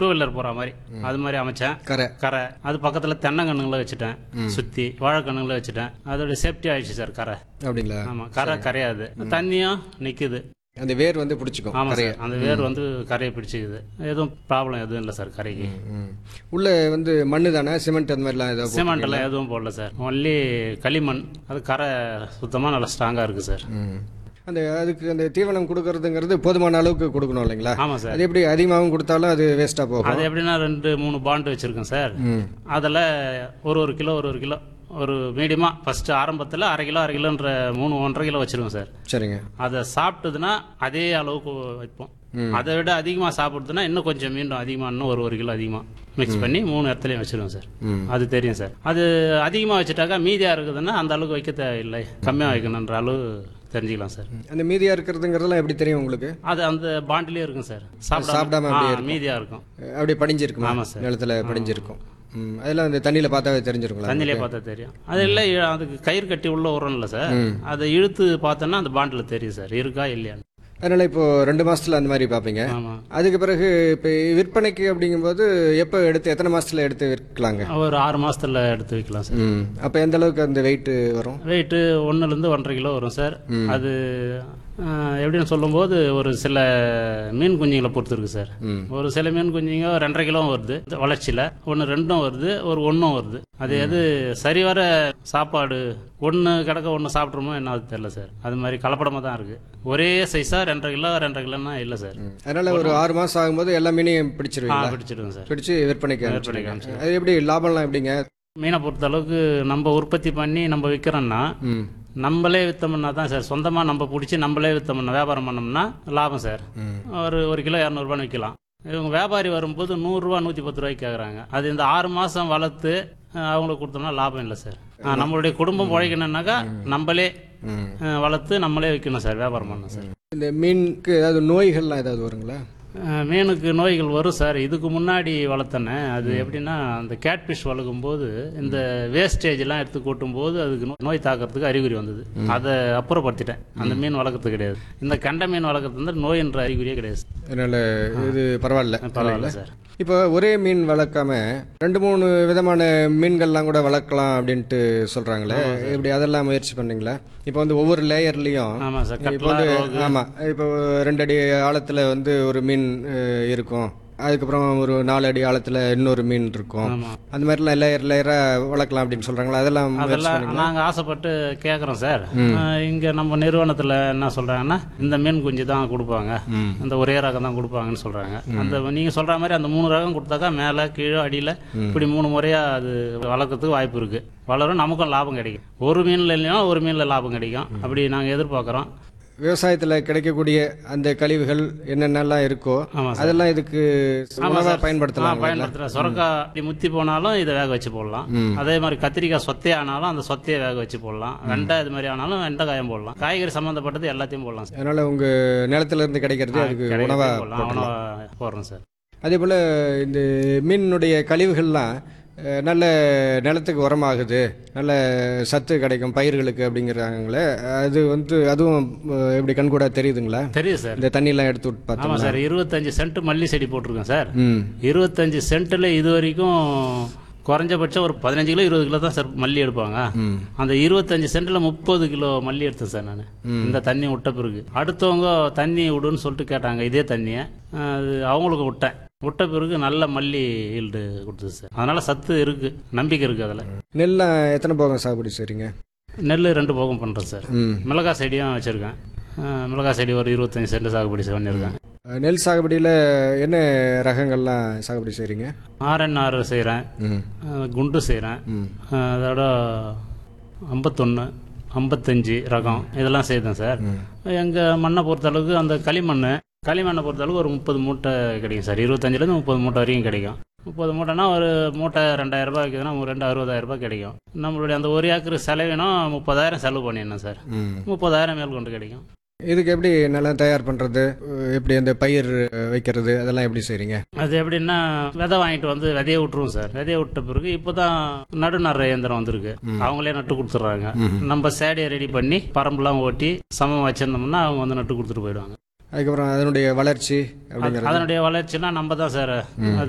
Two wheeler போற மாதிரி அது மாதிரி அமைச்சேன் கரை கரை அது பக்கத்துல தென்னங்கண்ணுங்களை வச்சுட்டேன் சுத்தி வாழைக்கண்ணுங்களை வச்சுட்டேன் அதோட சேஃப்டி ஆயிடுச்சு சார் கரை அப்படிங்களா ஆமா கரை கரையாது தண்ணியும் நிக்குது அந்த வேர் வந்து பிடிச்சிக்கும் ஆமா கரையை சார் அந்த வேர் வந்து கரையை பிடிச்சிக்குது எதுவும் ப்ராப்ளம் எதுவும் இல்லை சார் கரைக்கு ம். உள்ள வந்து மண்ணு தானே சிமெண்ட் அந்த மாதிரிலாம் ஏதாவது சிமெண்ட் எல்லாம் எதுவும் போடல சார் ஒன்லி களிமண் அது கரை சுத்தமா நல்லா ஸ்ட்ராங்கா இருக்கு சார் ம். அந்த அதுக்கு அந்த தீவனம் கொடுக்கறதுங்கிறது போதுமான அளவுக்கு கொடுக்கணும் இல்லைங்களா ஆமா சார் அது எப்படி அதிகமாகவும் கொடுத்தாலும் அது வேஸ்ட்டாக போகும் அது எப்படின்னா ரெண்டு மூணு பாண்டு வச்சிருக்கேன் சார் ம் அதில் ஒரு ஒரு கிலோ ஒரு ஒரு கிலோ ஒரு மீடியமாக ஃபர்ஸ்ட் ஆரம்பத்தில் அரை கிலோ அரை கிலோன்ற மூணு ஒன்றரை கிலோ வச்சிருவோம் சார் சரிங்க அதை சாப்பிட்டதுன்னா அதே அளவுக்கு வைப்போம் அதை விட அதிகமாக சாப்பிடுதுன்னா இன்னும் கொஞ்சம் மீண்டும் அதிகமாக இன்னும் ஒரு ஒரு கிலோ அதிகமாக மிக்ஸ் பண்ணி மூணு இடத்துலையும் வச்சிருவோம் சார் ம் அது தெரியும் சார் அது அதிகமாக வச்சுட்டாக்கா மீதியாக இருக்குதுன்னா அந்த அளவுக்கு வைக்க தேவையில்லை கம்மியாக வைக்கணுன்ற அளவு தெரிஞ்சுக்கலாம் சார் அந்த மீதியாக இருக்கிறதுங்கிறதெல்லாம் எப்படி தெரியும் உங்களுக்கு அது அந்த பாண்டிலே இருக்கும் சார் சாப்பிடாம அப்படியே இருக்கும். மீதியாக இருக்கும் அப்படியே படிஞ்சிருக்குமா ஆமா சார். நிலத்துல படிஞ்சிருக்கும் ம் அதெல்லாம் அந்த தண்ணியில் பார்த்தாவே தெரிஞ்சிருங்களா தண்ணியிலே பார்த்தா தெரியும் அது இல்லை அதுக்கு கயிறு கட்டி உள்ள உரம்ல சார் ம். அதை இழுத்து பார்த்தோன்னா அந்த பாண்டில் தெரியும் சார் இருக்கா இல்லையான்னு அதனால இப்போ ரெண்டு மாசத்துல அந்த மாதிரி பார்ப்பீங்க ஆமா அதுக்கு பிறகு இப்போ விற்பனைக்கு அப்படிங்கும்போது எப்போ எடுத்து எத்தனை மாசத்துல எடுத்து விற்கலாங்க ஒரு ஆறு மாசத்துல எடுத்து வைக்கலாம் சார் ம் அப்போ எந்த அளவுக்கு அந்த வெயிட் வரும் வெயிட்டு ஒன்றுலேருந்து ஒன்றரை கிலோ வரும் சார் அது அஹ், எப்படின்னு சொல்லும்போது ஒரு சில மீன் குஞ்சுங்களை பொறுத்து இருக்கு சார் ம் ஒரு சில மீன் குஞ்சுங்க ரெண்டரை கிலோ வருது வளர்ச்சியில் ஒன்று ரெண்டும் வருது ஒரு ஒன்றும் வருது அது எது சரிவர சாப்பாடு ஒன்று கிடக்க ஒன்று சாப்பிட்றோமோ என்ன அது தெரில சார் அது மாதிரி கலப்படமாக தான் இருக்குது ஒரே சைஸாக ரெண்டரை கிலோ ரெண்டரை கிலோன்னா இல்லை சார் ம். அதனால ஒரு ஆறு மாசம் ஆகும்போது எல்லா மீனையும் ஆ பிடிச்சிருவீங்களா பிடிச்சிடுவோம் சார் பிடிச்சு விற்பனைக்கு விற்பனைக்கு அனுப்பிச்சிடுவீங்க. அது எப்படி லாபம்லாம் எப்படிங்க மீனை பொறுத்த அளவுக்கு நம்ம உற்பத்தி பண்ணி நம்ம விற்கிறோன்னா ம் நம்மளே விற்றோம்னா தான் சார் சொந்தமாக நம்ம பிடிச்சி நம்மளே விற்றோம்னா வியாபாரம் பண்ணோம்னா லாபம் சார் ம் ஒரு ஒரு கிலோ இரநூறுபான்னு விற்கலாம் இவங்க வியாபாரி வரும்போது நூறுரூவா நூற்றி பத்து ரூபாய்க்கு கேட்குறாங்க அது இந்த ஆறு மாதம் வளர்த்து அஹ், அவங்களுக்கு கொடுத்தோம்னா லாபம் இல்லை சார் அஹ், நம்மளுடைய குடும்பம் உழைக்கணுன்னாக்கா நம்மளே ம் அஹ், வளர்த்து நம்மளே விற்கணும் சார் வியாபாரம் பண்ணணும் சார் இந்த மீனுக்கு ஏதாவது நோய்கள்லாம் ஏதாவது வருங்களா அஹ், மீனுக்கு நோய்கள் வரும் சார் இதுக்கு முன்னாடி வளர்த்தனே அது எப்படின்னா அந்த கேட்ஃபிஷ் வளர்க்கும் போது இந்த வேஸ்டேஜ் எல்லாம் எடுத்து கொட்டும் போது அதுக்கு நோ- நோய் தாக்கிறதுக்கு அறிகுறி வந்தது அதை அப்புறப்படுத்திட்டேன் அந்த மீன் வளர்க்கறது கிடையாது இந்த கெண்டை மீன் வளர்க்கறது வந்து நோயின்ற அறிகுறியே கிடையாது அதனால இது பரவாயில்ல பரவாயில்ல சார் இப்போ ஒரே மீன் வளர்க்காம ரெண்டு மூணு விதமான மீன்கள்லாம் கூட வளர்க்கலாம் அப்படின்ட்டு சொல்றாங்களே இப்படி அதெல்லாம் முயற்சி பண்ணீங்களா இப்போ வந்து ஒவ்வொரு லேயர்லயும் ஆமாம் சார் இப்போ கட்லா வந்து ஆமா இப்போ ரெண்டு அடி ஆழத்துல வந்து ஒரு மீன் அஹ், இருக்கும் அதுக்கப்புறம் ஒரு நாலு அடி ஆழத்துல இன்னொரு மீன் இருக்கும் ஆமாம் அந்த மாதிரிலாம் லேயர் லேயரா வளர்க்கலாம் அப்படின்னு சொல்றாங்களா அதெல்லாம் முயற்சி அதெல்லாம் பண்ணீங்களா? நாங்கள் ஆசைப்பட்டு கேட்குறோம் சார் இங்கே நம்ம நிறுவனத்தில் என்ன சொல்கிறாங்கன்னா இந்த மீன் குஞ்சு தான் கொடுப்பாங்க ம் இந்த ஒரே ரகம் தான் கொடுப்பாங்கன்னு சொல்கிறாங்க அந்த நீங்கள் சொல்கிற மாதிரி அந்த மூணு ரகம் கொடுத்தாக்கா மேலே கீழே அடியில் இப்படி மூணு முறையாக அது வளர்க்கறதுக்கு வாய்ப்பு இருக்குது வளரும் நமக்கும் லாபம் கிடைக்கும் ஒரு மீனில் இல்லைனா ஒரு மீனில் லாபம் கிடைக்கும் அப்படி நாங்கள் எதிர்பார்க்குறோம் விவசாயத்துல கிடைக்கக்கூடிய அந்த கழிவுகள் என்னென்னலாம் இருக்கோ ஆமாம் சார் அதெல்லாம் இதுக்கு உணவா ஆ பயன்படுத்தலாம் பயன்படுத்துகிறேன் சுரக்காய் முத்தி போனாலும் இதை வேக வச்சு போடலாம் ம். அதே மாதிரி கத்திரிக்காய் சொத்தையே ஆனாலும் அந்த சொத்தையை வேக வச்சு போடலாம் வெண்டை இது மாதிரி ஆனாலும் வெண்டைக்காயம் போடலாம் காய்கறி சம்மந்தப்பட்டது எல்லாத்தையும் போடலாம் சார் அதனால உங்க நிலத்துல இருந்து கிடைக்கிறது அதுக்கு கிடைக்கிறதே உணவா போடலாம் உணவா போடுறோம் சார் அதே போல் இந்த மீனுடைய கழிவுகள்லாம் அஹ், நல்ல நிலத்துக்கு உரமாகுது நல்ல சத்து கிடைக்கும் பயிர்களுக்கு அப்படிங்கிறாங்களே அது வந்து அதுவும் அஹ், எப்படி கண்கூடா தெரியுதுங்களா தெரியும் சார் இந்த தண்ணியெல்லாம் எடுத்து விட்டு ஆமாம் பார்த்தோம்னா சார் இருபத்தஞ்சு சென்ட் மல்லி செடி போட்டிருக்கேன் சார் ம் இருபத்தஞ்சு சென்ட்டில் இது வரைக்கும் குறைஞ்சபட்சம் ஒரு பதினஞ்சு கிலோ இருபது கிலோ தான் சார் மல்லி எடுப்பாங்க ம் அந்த இருபத்தஞ்சு சென்ட்டில் முப்பது கிலோ மல்லி எடுத்தேன் சார் நான் இந்த தண்ணி விட்ட பிறகு அடுத்தவங்க தண்ணி விடுன்னு சொல்லிட்டு கேட்டாங்க இதே தண்ணியை அது அவங்களுக்கு விட்டேன் விட்ட பிறகு நல்ல மல்லி ஈல்டு கொடுத்தது சார் அதனால சத்து இருக்கு நம்பிக்கை இருக்கு அதில் நெல்லாம் எத்தனை போகம் சாகுபடி செய்றீங்க நெல் ரெண்டு போகம் பண்ணுறேன் சார் ம் மிளகாய் செடியும் வச்சுருக்கேன் மிளகாய் செடி ஒரு இருபத்தஞ்சி சென்ட் சாகுபடி பண்ணியிருக்கேன் அஹ், நெல் சாகுபடியில் என்ன ரகங்கள்லாம் சாகுபடி செய்றீங்க ஆர்என்ஆர் செய்கிறேன் ம் குண்டு செய்கிறேன் ம் அதோட ஐம்பத்தொன்று ஐம்பத்தஞ்சு ரகம் இதெல்லாம் செய்தேன் சார் எங்கள் மண்ணை பொறுத்தளவுக்கு அந்த களிமண் களிமண்ணை பொறுத்தளவுக்கு ஒரு முப்பது மூட்டை கிடைக்கும் சார் இருபத்தஞ்சிலேருந்து முப்பது மூட்டை வரைக்கும் கிடைக்கும் முப்பது மூட்டைனா ஒரு மூட்டை ரெண்டாயிரம் ரூபாய் விற்குதுன்னா ஒரு ரெண்டு அறுபதாயிரம் ரூபாய் கிடைக்கும் நம்மளுடைய அந்த ஒரு ஏக்கர் செலவினம் முப்பதாயிரம் செலவு பண்ணிடணும் சார் ம் முப்பதாயிரம் மேல் கொண்டு கிடைக்கும் இதுக்கு எப்படி நிலம் தயார் பண்ணுறது எப்படி அந்த பயிர் அஹ், வைக்கிறது அதெல்லாம் எப்படி செய்றீங்க அது எப்படின்னா விதை வாங்கிட்டு வந்து விதைய விட்டுருவோம் சார் விதைய விட்ட பிறகு இப்போதான் நடுநடுற இயந்திரம் வந்திருக்கு அவங்களே நட்டு கொடுத்துட்றாங்க நம்ம சேடையை ரெடி பண்ணி பரம்புலாம் ஓட்டி சமம் வச்சிருந்தோம்னா அவங்க வந்து நட்டு கொடுத்துட்டு போயிடுவாங்க அதுக்கப்புறம் அதனுடைய வளர்ச்சி அப்படிங்கிறது அதனுடைய வளர்ச்சினா நம்ம தான் சார் அது